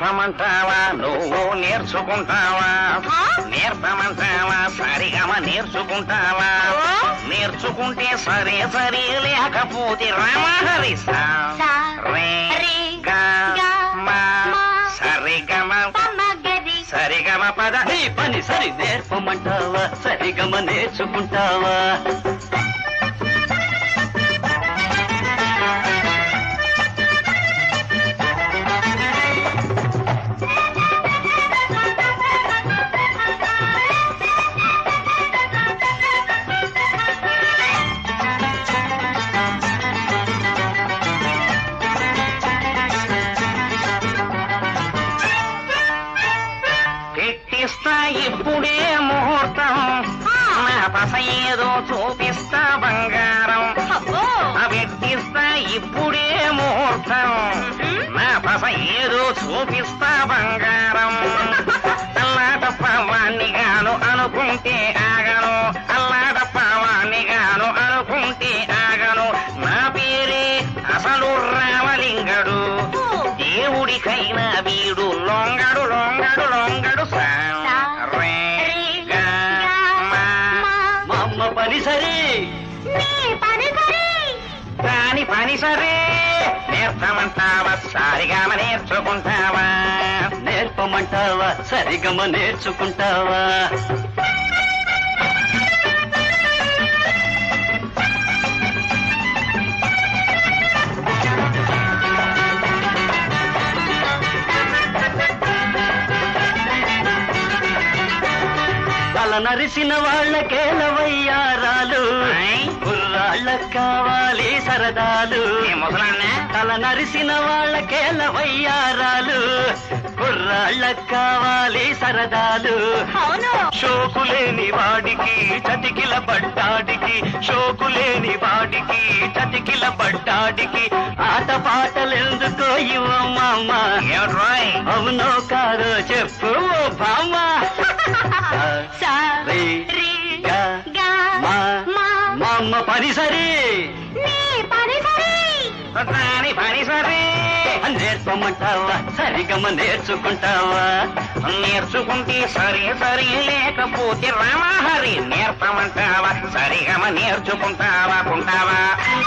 నేర్పమంటావా నువ్వు నేర్చుకుంటావా ఆ? నేర్పమంటావా సరిగమ నేర్చుకుంటావా ఓ. నేర్చుకుంటే సరే సరే లేకపోతే రమహరి సా సా, రే రే, గా గా, మా మా, సరిగమ పమగరి సరిగమ పద నీ పని సరి నేర్పమంటావా సరిగమ నేర్చుకుంటావా పెట్టిస్తా ఇప్పుడే ముహూర్తం ఆ. నా పస ఏదో చూపిస్తా బంగారం అబ్బో ఆ పెట్టిస్తా ఇప్పుడే ముహూర్తం నా పస ఏదో చూపిస్తా బంగారం అల్లాటప్ప వాణ్ణి గాను అనుకుంటే ఆగను అల్లాటప్ప వాణ్ణి గాను అనుకుంటే ఆగను నా పేరే అసలు రామలింగడు దేవుడికైనా వీడు లొంగడు లొంగడు లొంగడు సా సా, రే రే, గా గా, మా మా, మా అమ్మ పని సరి నీ పని సరి దాని పని సరే నేర్పమంటావా సారిగామ నేర్చుకుంటావా నేర్పమంటావా సరిగమ నేర్చుకుంటావా తల నరిసిన వాళ్ళకేలవయ్యారాలు ఏయ్, కుర్రాళ్ళకు కావాలి సరదాలు ఏ ముసలాన్నే తల నరిసిన వాళ్ళకేలవయ్యారాలు కుర్రాళ్ళకు కావాలి సరదాలు అవును షోకులేని వాడికి చతికిల పడ్డాడికి షోకులేని వాడికి చతికిల పడ్డాడికి ఆట పాటలెందుకో ఇవ్వమ్మ ఏమిటి రోయ్ అవునో కాదో చెప్పు ఓ బామ్మ సా, రే, రే, గా, గా, మా, మా, మా అమ్మ పని సరి నీ పని సరి దాని పని సరే నేర్పమంటావా సరిగమ నేర్చుకుంటావా నేర్చుకుంటే సరే సరే లేకపోతే రామహరి నేర్పమంటావా సరిగమ నేర్చుకుంటావా కుంటావా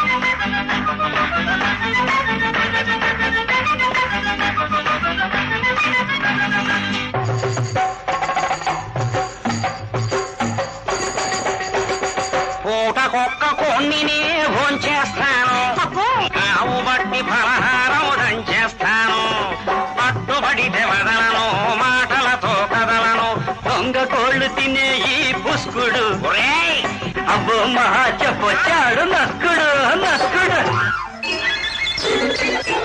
పూటకొక్క కొన్నినే భోంచేస్తాను అబ్బో ఆవు బట్టి ఫలహారం దంచేస్తాను పట్టుబడితే వదలను మాటలతో కదలను దొంగ కోళ్ళు తినే ఈ పుష్కుడు ఒరేయ్ అబ్బో మహా చెప్పొచ్చాడు నస్కుడు నస్కుడు